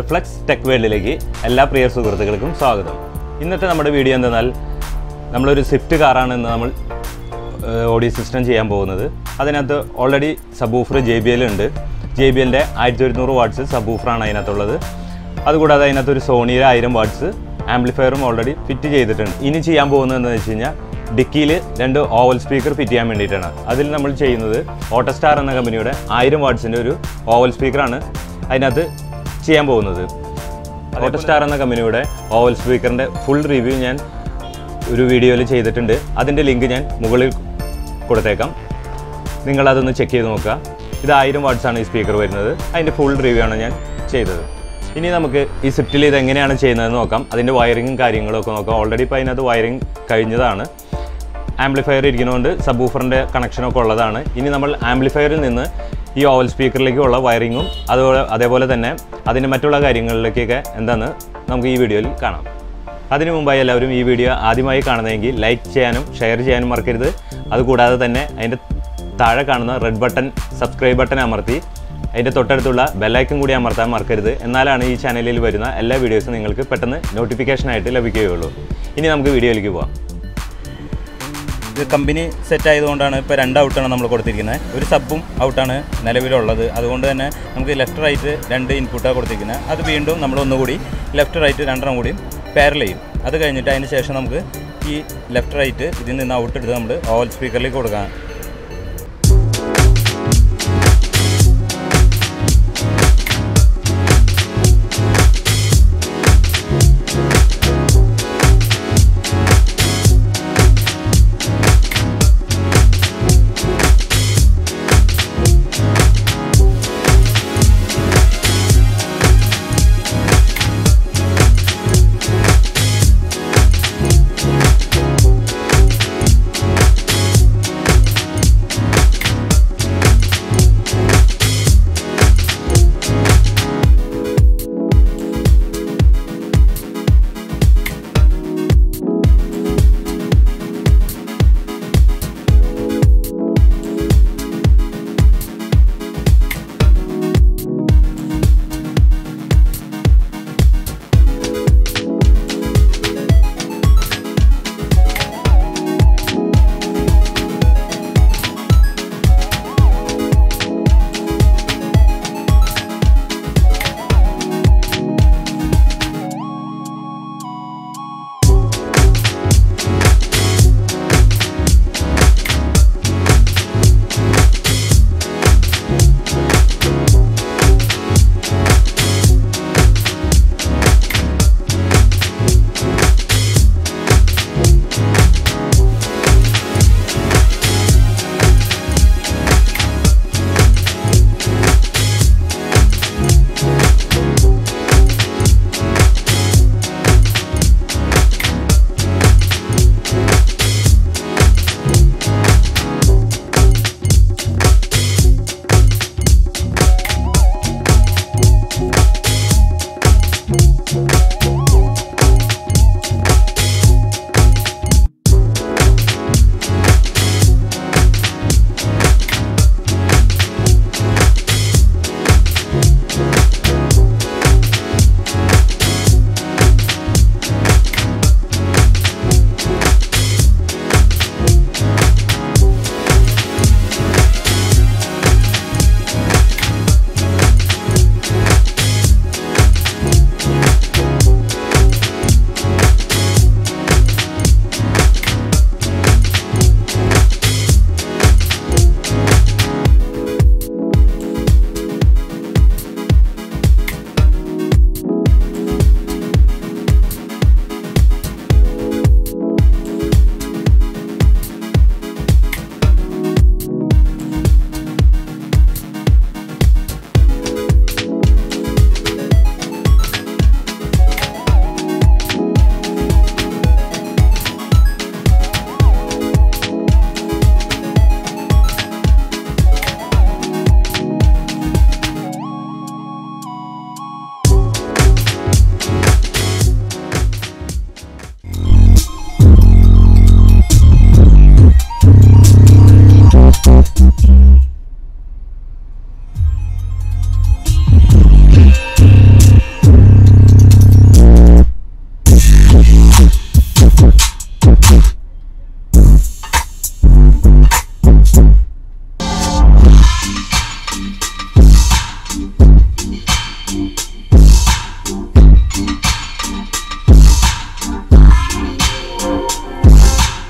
reflux tech വേൾഡിലേക്ക് എല്ലാ പ്രിയ സുഹൃത്തുക്കൾക്കും സ്വാഗതം ഇന്നത്തെ നമ്മുടെ വീഡിയോ എന്തെന്നാൽ നമ്മളൊരു സ്വിഫ്റ്റ് കാറാണ് ഇന്ന് നമ്മൾ ഓഡിയോ സിസ്റ്റം ചെയ്യാൻ പോകുന്നത് അതിനകത്ത് already subwoofer J B L ഉണ്ട് ജെ ബി എല്ലിൻ്റെ ആയിരത്തി ഒരുന്നൂറ് വാട്ട്സ് സബൂഫറാണ് അതിനകത്തുള്ളത് അതുകൂടാതെ അതിനകത്തൊരു സോണിയുടെ ആയിരം വാട്ട്സ് ആംപ്ലിഫയറും ഓൾറെഡി ഫിറ്റ് ചെയ്തിട്ടുണ്ട് ഇനി ചെയ്യാൻ പോകുന്നത് എന്താണെന്ന് വെച്ച് കഴിഞ്ഞാൽ ഡിക്കിയിൽ രണ്ട് ഓവൽ സ്പീക്കർ ഫിറ്റ് ചെയ്യാൻ വേണ്ടിയിട്ടാണ് അതിൽ നമ്മൾ ചെയ്യുന്നത് ഓട്ടോസ്റ്റാർ എന്ന കമ്പനിയുടെ ആയിരം വാട്ട്സിൻ്റെ ഒരു ഓവൽ സ്പീക്കറാണ് അതിനകത്ത് ചെയ്യാൻ പോകുന്നത് ഓട്ടോസ്റ്റാർ എന്ന കമ്പനിയുടെ ഓവൽ സ്പീക്കറിൻ്റെ ഫുൾ റിവ്യൂ ഞാൻ ഒരു വീഡിയോയിൽ ചെയ്തിട്ടുണ്ട് അതിൻ്റെ ലിങ്ക് ഞാൻ മുകളിൽ കൊടുത്തേക്കാം നിങ്ങളതൊന്ന് ചെക്ക് ചെയ്ത് നോക്കുക ഇത് ആയിരം വാട്ട്സാണ് ഈ സ്പീക്കർ വരുന്നത് അതിൻ്റെ ഫുൾ റിവ്യൂ ആണ് ഞാൻ ചെയ്തത് ഇനി നമുക്ക് ഈ സ്വിഫ്റ്റിൽ ഇത് എങ്ങനെയാണ് ചെയ്യുന്നതെന്ന് നോക്കാം അതിൻ്റെ വയറിങ്ങും കാര്യങ്ങളും ഒക്കെ നോക്കാം ഓൾറെഡി ഇപ്പോൾ അതിനകത്ത് വയറിങ് കഴിഞ്ഞതാണ് ആംപ്ലിഫയർ ഇരിക്കുന്നതുകൊണ്ട് സബൂഫറിൻ്റെ കണക്ഷനൊക്കെ ഉള്ളതാണ് ഇനി നമ്മൾ ആംപ്ലിഫയറിൽ നിന്ന് ഈ ഓവൽ സ്പീക്കറിലേക്കുള്ള വയറിങ്ങും അതുപോലെ അതേപോലെ തന്നെ അതിൻ്റെ മറ്റുള്ള കാര്യങ്ങളിലേക്കൊക്കെ എന്താണെന്ന് നമുക്ക് ഈ വീഡിയോയിൽ കാണാം അതിനു മുമ്പായി എല്ലാവരും ഈ വീഡിയോ ആദ്യമായി കാണുന്നതെങ്കിൽ ലൈക്ക് ചെയ്യാനും ഷെയർ ചെയ്യാനും മറക്കരുത് അതുകൂടാതെ തന്നെ അതിൻ്റെ താഴെ കാണുന്ന റെഡ് ബട്ടൺ സബ്സ്ക്രൈബ് ബട്ടൺ അമർത്തി അതിൻ്റെ തൊട്ടടുത്തുള്ള ബെല്ലൈക്കൺ കൂടി അമർത്താൻ മറക്കരുത് എന്നാലാണ് ഈ ചാനലിൽ വരുന്ന എല്ലാ വീഡിയോസും നിങ്ങൾക്ക് പെട്ടെന്ന് നോട്ടിഫിക്കേഷനായിട്ട് ലഭിക്കുകയുള്ളൂ ഇനി നമുക്ക് വീഡിയോയിലേക്ക് പോകാം ഇത് കമ്പനി സെറ്റ് ആയതുകൊണ്ടാണ് ഇപ്പോൾ രണ്ട് ഔട്ടാണ് നമ്മൾ കൊടുത്തിരിക്കുന്നത് ഒരു സബും ഔട്ടാണ് നിലവിലുള്ളത് അതുകൊണ്ട് തന്നെ നമുക്ക് ലെഫ്റ്റ് റൈറ്റ് രണ്ട് ഇൻപുട്ടാണ് കൊടുത്തിരിക്കുന്നത് അത് വീണ്ടും നമ്മൾ ഒന്നുകൂടി ലെഫ്റ്റ് റൈറ്റ് രണ്ടെണ്ണം കൂടി പാരൽ ചെയ്യും അത് കഴിഞ്ഞിട്ട് അതിന് ശേഷം നമുക്ക് ഈ ലെഫ്റ്റ് റൈറ്റ് ഇതിൽ നിന്ന് ഔട്ട് എടുത്ത് നമ്മൾ ഓവൽ സ്പീക്കറിലേക്ക് കൊടുക്കാം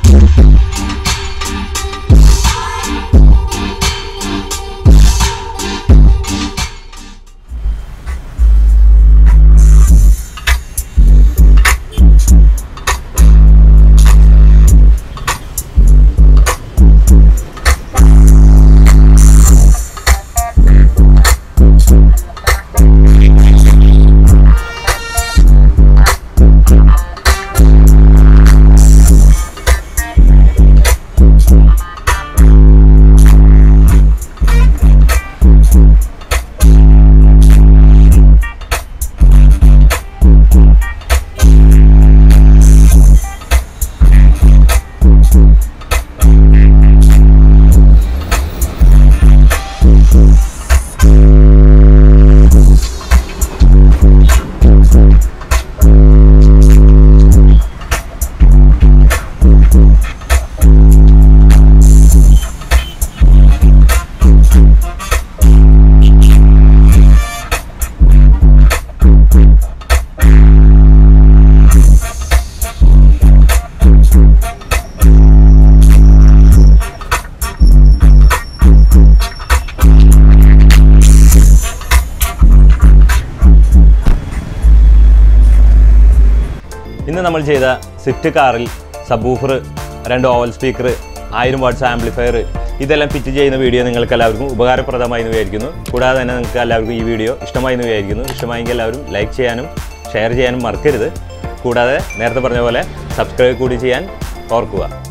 ഇന്ന് നമ്മൾ ചെയ്ത സ്വിഫ്റ്റ് കാറിൽ സബൂഫർ രണ്ട് ഓവൽ സ്പീക്കർ ആയിരം വാട്ട്സ് ആംപ്ലിഫയർ ഇതെല്ലാം ഫിറ്റ് ചെയ്യുന്ന വീഡിയോ നിങ്ങൾക്ക് എല്ലാവർക്കും ഉപകാരപ്രദമായി എന്ന് വിചാരിക്കുന്നു കൂടാതെ തന്നെ നിങ്ങൾക്ക് എല്ലാവർക്കും ഈ വീഡിയോ ഇഷ്ടമായി എന്ന് വിചാരിക്കുന്നു ഇഷ്ടമായെങ്കിൽ എല്ലാവരും ലൈക്ക് ചെയ്യാനും ഷെയർ ചെയ്യാനും മറക്കരുത് കൂടാതെ നേരത്തെ പറഞ്ഞ പോലെ സബ്സ്ക്രൈബ് കൂടി ചെയ്യാൻ ഓർക്കുക